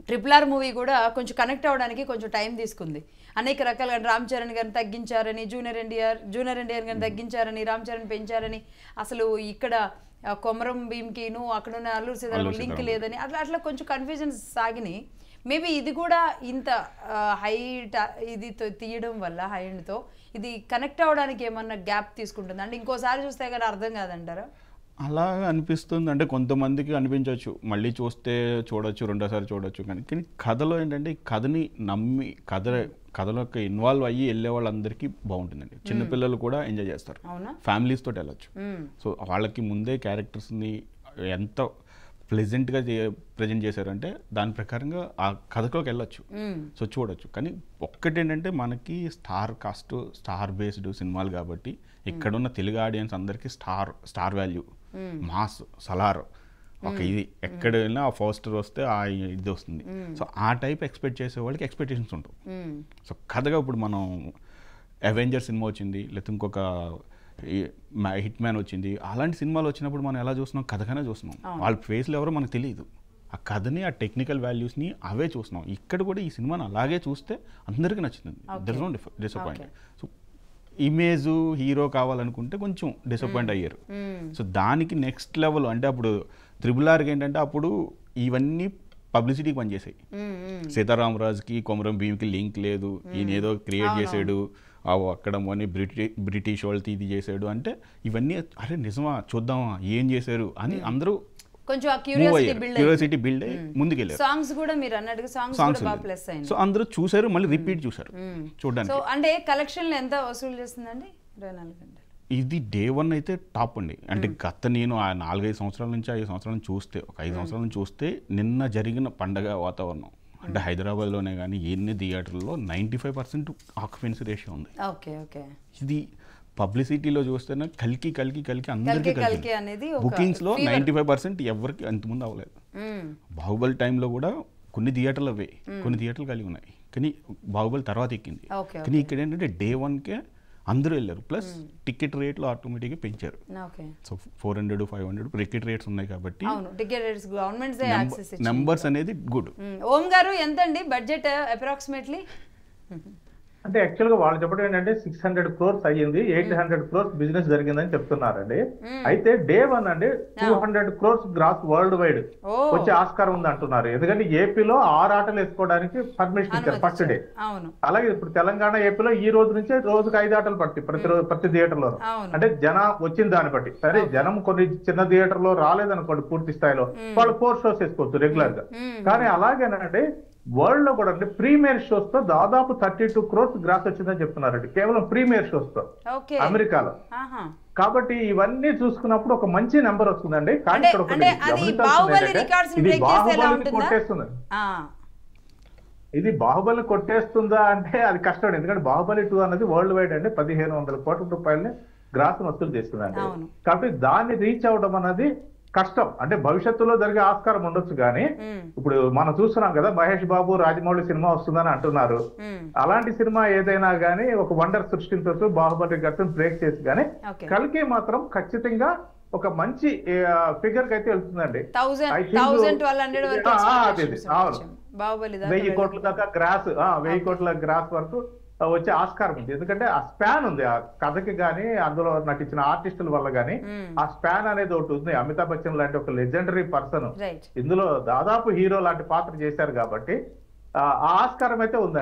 Triple R movie కూడా కొంచెం connect అవ్వడానికి కొంచెం టైం తీసుకుంది అనేక రకాలుగా రామ్ చరణ్ గారిని తగ్గించారని జూనియర్ ఎన్టీఆర్ జూనియర్ ఎన్టీఆర్ గారిని తగ్గించారని రామ్ చరణ్ పెంచారని అసలు ఇక్కడ ఆ, కొమరం భీమ్కిను అక్కడ ఉన్న అల్లూరు సీతారాం అల్లూరి లింక్ సీతారాం. లేదని అట్లా అట్లా కొంచెం కన్ఫ్యూజన్స్ సాగినాయి మేబీ ఇది కూడా ఇంత హై ఇది తో- తీయడం వల్ల హై తో ఇది కనెక్ట్ అవ్వడానికి ఏమన్నా గ్యాప్ తీసుకుంటుంది అంటే ఇంకోసారి చూస్తే కానీ అర్థం కాదంటారా అలా అనిపిస్తుంది అంటే కొంతమందికి అనిపించవచ్చు మళ్ళీ చూస్తే చూడొచ్చు రెండోసారి చూడొచ్చు కానీ కానీ కథలో ఏంటంటే ఈ కథని నమ్మి కథ కథలోకి ఇన్వాల్వ్ అయ్యి వెళ్ళే వాళ్ళందరికీ బాగుంటుందండి చిన్నపిల్లలు కూడా ఎంజాయ్ చేస్తారు అవునా ఫ్యామిలీస్ తోటి వెళ్ళొచ్చు మ్మ్. సో వాళ్ళకి ముందే క్యారెక్టర్స్ని ఎంత ప్లెజెంట్గా ప్రజెంట్ చేశారంటే దాని ప్రకారంగా ఆ కథలోకి వెళ్ళొచ్చు మ్మ్. సో చూడొచ్చు కానీ ఒక్కటేంటంటే మనకి స్టార్ కాస్ట్ స్టార్ బేస్డ్ సినిమాలు కాబట్టి ఇక్కడున్న తెలుగు ఆడియన్స్ అందరికీ star star value mass Salaar ఒక ఇది ఎక్కడ వెళ్ళినా ఆ పోస్టర్ వస్తే ఆ ఇది వస్తుంది సో ఆ టైప్ ఎక్స్పెక్ట్ చేసే వాళ్ళకి ఎక్స్పెక్టేషన్స్ ఉంటాయి మ్మ్. సో కథగా ఇప్పుడు మనం అవెంజర్ సినిమా వచ్చింది లేకపోతే ఇంకొక హిట్ మ్యాన్ వచ్చింది అలాంటి సినిమాలు వచ్చినప్పుడు మనం ఎలా చూస్తున్నాం కథగానే చూస్తున్నాం వాళ్ళ ఫేస్లు ఎవరో మనకు తెలియదు ఆ కథని ఆ టెక్నికల్ వాల్యూస్ని అవే చూస్తున్నాం ఇక్కడ కూడా ఈ సినిమాని అలాగే చూస్తే అందరికీ నచ్చుతుంది there no disappoint so image hero కావాలనుకుంటే కొంచెం డిసప్పాయింట్ అయ్యారు మ్మ్. సో దానికి నెక్స్ట్ లెవెల్ అంటే అప్పుడు త్రిబుల్ ఆర్కి ఏంటంటే అప్పుడు ఇవన్నీ పబ్లిసిటీకి పనిచేసాయి మ్మ్. మ్మ్. సీతారామరాజుకి కొమరం భీమ్కి లింక్ లేదు ఈయన ఏదో క్రియేట్ చేసాడు ఆ అక్కడ మొన్న బ్రిటి బ్రిటిష్ వాళ్ళతో ఇది చేశాడు అంటే ఇవన్నీ అరే నిజమా చూద్దామా ఏం చేశారు అని అందరూ కొంచెం ఆ మూవ్ క్యూరియాసిటీ అయ్యారు బిల్డ్ క్యూరియాసిటీ బిల్డ్ అయ్యి ముందుకెళ్ళారు సాంగ్స్ కూడా మీరు అన్నట్టుగా సాంగ్స్ సాంగ్స్ కూడా బాగా ప్లస్ అయింది సో అందరూ చూశారు మళ్ళీ రిపీట్ చూశారు చూడడానికి సో అంటే కలెక్షన్లు ఎంత వసూలు చేస్తుందండి ఇరవై నాలుగు గంటలు ఇది డే వన్ అయితే టాప్ అండి అంటే గత నేను ఆ నాలుగైదు సంవత్సరాల నుంచి ఐదు సంవత్సరాల నుంచి చూస్తే ఒక ఐదు సంవత్సరాల నుంచి చూస్తే నిన్న జరిగిన పండగ వాతావరణం అంటే హైదరాబాద్లోనే కానీ ఎన్ని థియేటర్లో ninety five percent occupancy ratio ఉంది ఓకే ఓకే ఇది పబ్లిసిటీలో చూస్తేనే కలికి కలికి కలికి అందరికీ కలికి కలికి కలికి అనేది ఒక బుకింగ్స్లో fever. నైంటీ ఫైవ్ పర్సెంట్ ఎవరికి అంతకుముందు అవ్వలేదు మ్మ్. బాహుబలి టైంలో కూడా కొన్ని థియేటర్లు అవే కొన్ని థియేటర్లు కలిగి ఉన్నాయి కానీ బాహుబలి తర్వాత ఎక్కింది ఓకే కానీ ఇక్కడ ఏంటంటే డే వన్కే అందరూ వెళ్ళారు ప్లస్ టికెట్ రేట్లు ఆటోమేటిక్గా పెంచారు okay so four hundred five hundred ticket rates ఉన్నాయి కాబట్టి అవును ticket rates government access numbers అనేది గుడ్ ఓం గారు ఎంత అండి బడ్జెట్ అప్రాక్సిమేట్లీ అంటే యాక్చువల్ గా వాళ్ళు చెప్పడం ఏంటంటే సిక్స్ హండ్రెడ్ క్రోర్స్ అయ్యింది ఎయిట్ హండ్రెడ్ క్రోర్స్ బిజినెస్ జరిగిందని చెప్తున్నారండి అయితే డే వన్ అండి two hundred crores gross world wide ఓ వచ్చే ఆస్కారం ఉంది అంటున్నారు ఎందుకంటే ఏపీలో ఆరు ఆటలు వేసుకోవడానికి పర్మిషన్ ఇచ్చారు ఫస్ట్ డే అవును అలాగే ఇప్పుడు తెలంగాణ ఏపీలో ఈ రోజు నుంచే రోజుకి ఐదు ఆటలు పడతాయి ప్రతి రోజు ప్రతి థియేటర్ లో అవును అంటే జన వచ్చిన దాన్ని బట్టి సరే జనం కొన్ని చిన్న థియేటర్ లో రాలేదనుకోండి పూర్తి స్థాయిలో వాళ్ళు ఫోర్ షోస్ వేసుకోవచ్చు రెగ్యులర్ గా మ్మ్. కానీ అలాగేనండి వరల్డ్ లో కూడా అంటే ప్రీమియర్ షోస్ తో దాదాపు థర్టీ టూ క్రోర్స్ గ్రాస్ వచ్చిందని చెప్తున్నారండి కేవలం ప్రీమియర్ షోస్ తో ఓకే అమెరికాలో ఆహా కాబట్టి ఇవన్నీ చూసుకున్నప్పుడు ఒక మంచి నెంబర్ వస్తుందండి కానీ అంటే- ఇక్కడ ఒకటి అంటే అది గమనించాల్సింది బాహుబలి ఏంటంటే, records ని ఇది break చేస్తే ఎలా బాహుబలిని ఉంటుందా? కొట్టేస్తుంది ఆ, ఇది బాహుబలి కొట్టేస్తుందా అంటే అది కష్టం ఎందుకంటే బాహుబలి టూ అనేది వరల్డ్ వైడ్ అండి పదిహేను వందల కోట్ల రూపాయలని గ్రాస్ వసూలు చేస్తుందండి అవును. కాబట్టి దాన్ని రీచ్ అవడం అనేది కష్టం అంటే భవిష్యత్తులో జరిగే ఆస్కారం ఉండొచ్చు కానీ మ్మ్. ఇప్పుడు మనం చూస్తున్నాం కదా మహేష్ బాబు రాజమౌళి సినిమా వస్తుందని అంటున్నారు మ్మ్. అలాంటి సినిమా ఏదైనా గానీ ఒక వండర్ సృష్టించవచ్చు బాహుబలి గట్టం బ్రేక్ చేసి కానీ ఓకే కలికి మాత్రం ఖచ్చితంగా ఒక మంచి ఫిగర్ కి అయితే వెళ్తుందండి thousand I think- thousand twelve hundred వరకు ఆ, ఆ, expectations అదే, అవును. ఉండొచ్చు. బాహుబలి దాకా వెయ్యి కోట్ల వెళ్ళింది. దాకా గ్రాస్ వెయ్యి కోట్ల గ్రాస్ వరకు ఆ, వచ్చే ఆస్కారం ఉంది ఎందుకంటే ఆ స్పాన్ ఉంది ఆ కథకి గానీ అందులో నటించిన ఆర్టిస్టుల వల్ల గానీ మ్మ్. ఆ స్పాన్ అనేది ఒకటి ఉంది అమితాబ్ బచ్చన్ లాంటి ఒక లెజెండరీ పర్సన్ రైట్ ఇందులో దాదాపు హీరో లాంటి పాత్ర చేశారు కాబట్టి ఆ ఆ ఆస్కారం అయితే ఉంది